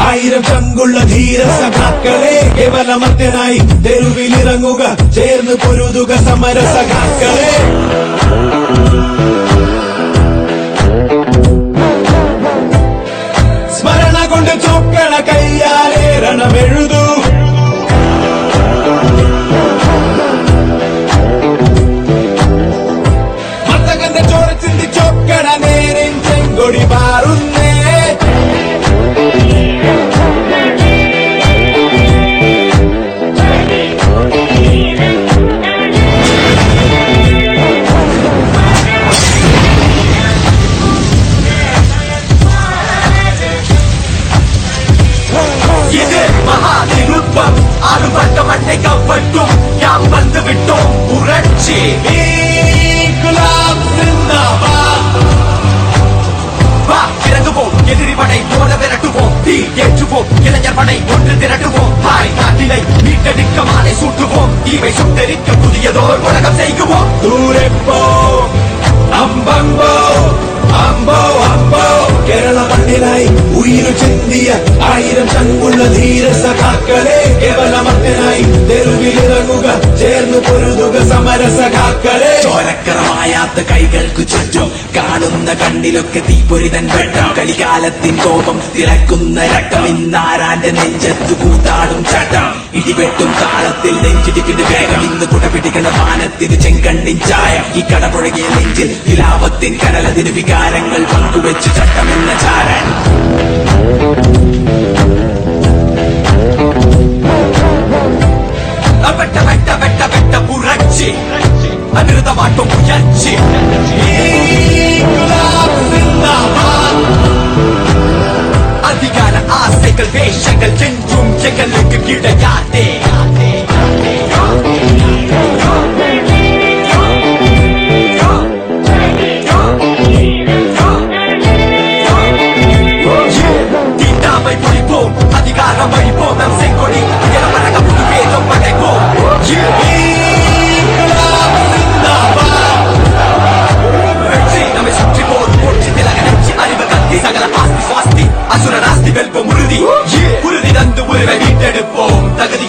ആയിരം ചങ്കുള്ള ധീര സഖാക്കളെ കേവലമർത്തനായി തെരുവിലിറങ്ങുക ചേർന്ന് പൊരുതുക സമര സഖാക്കളെ സ്മരണ കൊണ്ട് ചൊക്കണ കയ്യാലെ രണമെഴുതൂ മത്തകന്റെ ചോര ചിന്തി ചൊക്കണ നേരിൻ ചെങ്കൊടി പാറുന്നേ இது மகாதிருப்பம் அறுபட்ட மண்ணை கவ்வட்டும் யாம் வந்து விட்டோம் புரட்சி இன்குலாப் சிந்தாபாத் வா இறங்குவோம் எதிரி படை போல விரட்டுவோம் தீ ஏற்றுவோம் இளைஞர் படை ஒன்று திரட்டுவோம் தாய் நாட்டினை மீட்டெடுக்க மாலை சூட்டுவோம் தீவை சுட்டெரிக்க புதியதோர் உலகம் செய்குவோம் ദൂരെപ്പോ അമ്പമ്പോ അമ്പോ അമ്പോ കേരള മണ്ണിനായി ഉയിരു ചിന്തിയ ആയിരം ചങ്കുള്ള ധീര സഖാക്കളെ കേവലമർത്തനായി തെരുവിലിറങ്ങുക ചേർന്ന് പൊരുതുക സമര സഖാക്കളെ ചോരക്കറമായാത്ത കൈകൾക്കു ചുറ്റും കാണുന്ന കണ്ണിലൊക്കെ തീപ്പൊരിതൻ വെട്ടം കലികാലത്തിൻ കോപം തിളക്കുന്ന രക്തം ഇന്നാരാന്റെ നെഞ്ചത്തു കൂത്താടും ചട്ടം ഇടിവെട്ടും താളത്തിൽ നെഞ്ചിടിക്കുന്ന വേഗം ഇന്ന് കുടപിടിക്കണ മാനത്തിന് ചെങ്കണ്ണിൻ ചായ ഈ കടപുഴകിയ നെഞ്ചിൽ വിലാപത്തിൻ കടലതിന് വികാരങ്ങൾ പങ്കുവെച്ച് ചട്ടമെന്ന ചാരൻ വെട്ട വെട്ട വെട്ട വെട്ട പുരட்சி അനൃതമാട്ടും ഉയർച്ചി ഇൻകുലാബ് സിന്ദാബാദ് அதிகார ஆசைகள் வேஷங்கள் என்றும் எங்களுக்கு கிடையாதே தீண்டாமை பிடிப்போம் அதிகாரம் அழிப்போம் நம் செங்கொடி உயரமரக புது வேதம் படைப்போம் ഇൻകുലാബ് സിന്ദാബാദ് வெற்றி நம்மை சுற்றி போர் போற்றி திலக நெற்றி அறிவு கத்தி சகல ஆஸ்தி சுவாஸ்தி அசுர நாஸ்தி வெல்பம் உறுதி உறுதி தந்து உருவை மீட்டெடுப்போம் தகுதி